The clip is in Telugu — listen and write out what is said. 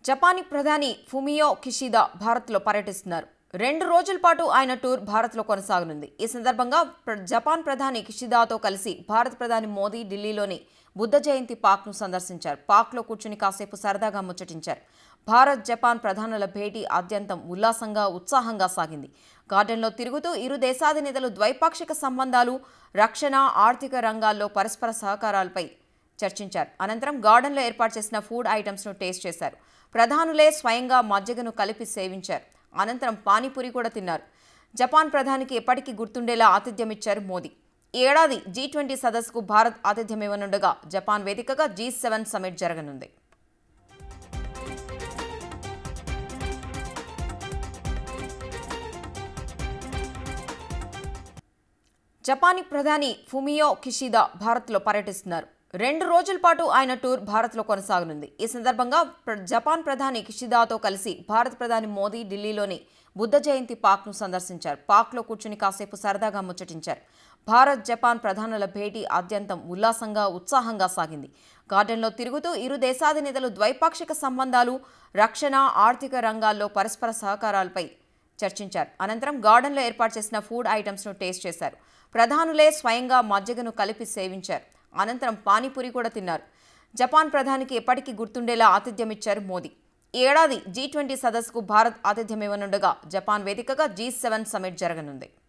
జపానీ ప్రధాని ఫుమియో కిషిదా భారత్లో పర్యటిస్తున్నారు రెండు రోజుల పాటు ఆయన టూర్ భారత్లో కొనసాగనుంది ఈ సందర్భంగా ప్ర- జపాన్ ప్రధాని కిషిదాతో కలిసి భారత ప్రధాని మోదీ ఢిల్లీలోని బుద్ధ జయంతి పార్క్ను సందర్శించారు పార్క్లో కూర్చుని కాసేపు సరదాగా ముచ్చటించారు భారత్ జపాన్ ప్రధానుల భేటీ ఆద్యంతం ఉల్లాసంగా ఉత్సాహంగా సాగింది గార్డెన్లో తిరుగుతూ ఇరు దేశాధినేతలు ద్వైపాక్షిక సంబంధాలు రక్షణ ఆర్థిక రంగాల్లో పరస్పర సహకారాలపై చర్చించారు అనంతరం గార్డెన్లో ఏర్పాటు చేసిన ఫుడ్ ఐటమ్స్ను టేస్ట్ చేశారు ప్రధానులే స్వయంగా మజ్జిగను కలిపి సేవించారు అనంతరం పానీపూరి కూడా తిన్నారు జపాన్ ప్రధానికి ఎప్పటికీ గుర్తుండేలా ఆతిథ్యం ఇచ్చారు మోదీ ఈ ఏడాది జీ ట్వంటీ సదస్సుకు భారత్ ఆతిథ్యం ఇవ్వనుండగా జపాన్ వేదికగా జీ సెవెన్ సమిట్ జరగనుంది జపానీ ప్రధాని ఫుమియో కిషిదా భారత్లో పర్యటిస్తున్నారు రెండు రోజుల పాటు ఆయన టూర్ భారత్లో కొనసాగనుంది ఈ సందర్భంగా ప్ర- జపాన్ ప్రధాని కిషిదాతో కలిసి భారత ప్రధాని మోదీ ఢిల్లీలోని బుద్ధ జయంతి పార్క్ను సందర్శించారు పార్క్లో కూర్చుని కాసేపు సరదాగా ముచ్చటించారు భారత్ జపాన్ ప్రధానుల భేటీ ఆద్యంతం ఉల్లాసంగా ఉత్సాహంగా సాగింది గార్డెన్లో తిరుగుతూ ఇరు దేశాధినేతలు ద్వైపాక్షిక సంబంధాలు రక్షణ ఆర్థిక రంగాల్లో పరస్పర సహకారాలపై చర్చించారు అనంతరం గార్డెన్లో ఏర్పాటు చేసిన ఫుడ్ ఐటమ్స్ను టేస్ట్ చేశారు ప్రధానులే స్వయంగా మజ్జిగను కలిపి సేవించారు అనంతరం పానీపూరి కూడా తిన్నారు జపాన్ ప్రధానికి ఎప్పటికీ గుర్తుండేలా ఆతిథ్యం ఇచ్చారు మోదీ ఈ ఏడాది జీ ట్వంటీ సదస్సుకు భారత్ ఆతిథ్యం ఇవ్వనుండగా జపాన్ వేదికగా జీ సెవెన్ సమిట్ జరగనుంది